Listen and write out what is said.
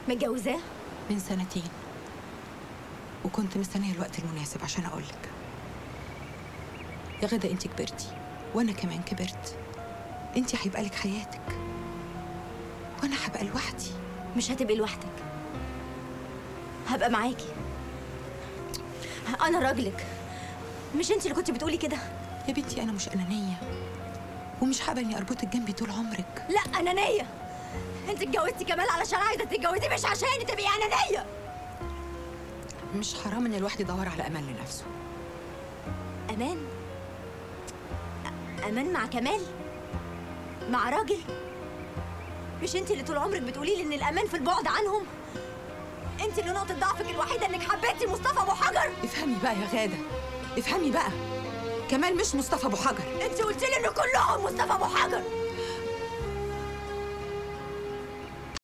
متجوزاه من سنتين وكنت مستنيه الوقت المناسب عشان اقولك يا غدا انت كبرتي وانا كمان كبرت انت هيبقى لك حياتك وانا هبقى لوحدي مش هتبقي لوحدك هبقى معاكي انا راجلك مش انت اللي كنت بتقولي كده يا بنتي انا مش انانيه ومش هقبل اني اربطك جنبي طول عمرك لا انانيه انت اتجوزتي كمال علشان عايزه تتجوزي مش عشان تبقي انانيه مش حرام ان الواحد يدور على امان لنفسه امان أ- امان مع كمال مع راجل مش انت اللي طول عمرك بتقولي لي ان الامان في البعد عنهم انت اللي نقطه ضعفك الوحيده انك حبيتي مصطفى ابو حجر افهمي بقى يا غاده افهمي بقى كمال مش مصطفى ابو حجر انت قلت لي ان كلهم مصطفى ابو حجر